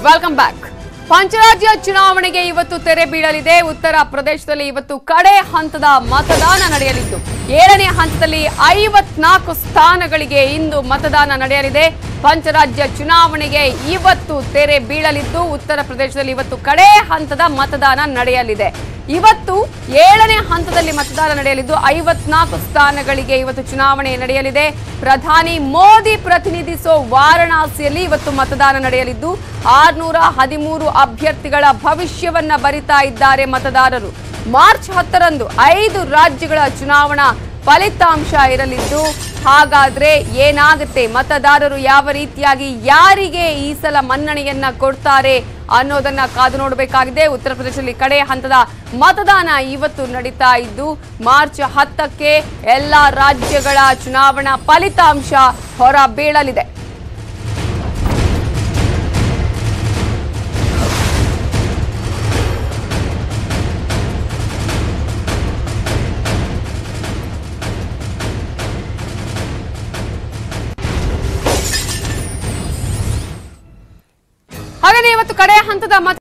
welcome back ಪಂಚರಾಜ್ಯ ಚುನಾವಣೆಗೆ ಇವತ್ತು ತೆರೆ ಬೀಳಲಿದೆ ಉತ್ತರ ಪ್ರದೇಶದಲ್ಲಿ ಇವತ್ತು ಕಡೆ ಹಂತದ ಮತದಾನ ನಡೆಯಲಿದ್ದು ಏಳನೇ ಹಂತದಲ್ಲಿ ಐವತ್ನಾಲ್ಕು ಸ್ಥಾನಗಳಿಗೆ ಇಂದು ಮತದಾನ ನಡೆಯಲಿದೆ ಪಂಚರಾಜ್ಯ ಚುನಾವಣೆಗೆ ಇವತ್ತು ತೆರೆ ಬೀಳಲಿದ್ದು ಉತ್ತರ ಪ್ರದೇಶದಲ್ಲಿ ಇವತ್ತು ಕಡೆ ಹಂತದ ಮತದಾನ ನಡೆಯಲಿದೆ ಇವತ್ತು ಏಳನೇ ಹಂತದಲ್ಲಿ ಮತದಾನ ನಡೆಯಲಿದ್ದು ಐವತ್ನಾಲ್ಕು ಸ್ಥಾನಗಳಿಗೆ ಇವತ್ತು ಚುನಾವಣೆ ನಡೆಯಲಿದೆ ಪ್ರಧಾನಿ ಮೋದಿ ಪ್ರತಿನಿಧಿಸೋ ವಾರಣಾಸಿಯಲ್ಲಿ ಇವತ್ತು ಮತದಾನ ನಡೆಯಲಿದ್ದು ಆರ್ನೂರ ಹದಿಮೂರು ಅಭ್ಯರ್ಥಿಗಳ ಭವಿಷ್ಯವನ್ನ ಬರಿತಾ ಇದ್ದಾರೆ ಮತದಾರರು ಮಾರ್ಚ್ ಹತ್ತರಂದು ಐದು ರಾಜ್ಯಗಳ ಚುನಾವಣಾ ಫಲಿತಾಂಶ ಇರಲಿದ್ದು ಹಾಗಾದ್ರೆ ಏನಾಗುತ್ತೆ ಮತದಾರರು ಯಾವ ರೀತಿಯಾಗಿ ಯಾರಿಗೆ ಈ ಸಲ ಮನ್ನಣೆಯನ್ನ ಕೊಡ್ತಾರೆ ಅನ್ನೋದನ್ನ ಕಾದು ನೋಡಬೇಕಾಗಿದೆ ಉತ್ತರ ಪ್ರದೇಶದಲ್ಲಿ ಕಡೆ ಹಂತದ ಮತದಾನ ಇವತ್ತು ನಡೀತಾ ಇದ್ದು ಮಾರ್ಚ್ ಹತ್ತಕ್ಕೆ ಎಲ್ಲಾ ರಾಜ್ಯಗಳ ಚುನಾವಣಾ ಫಲಿತಾಂಶ ಹೊರ ಬೀಳಲಿದೆ ಹಾಗಾದ್ರೆ ಇವತ್ತು ಕಡೆ ಹಂತದ ಮತ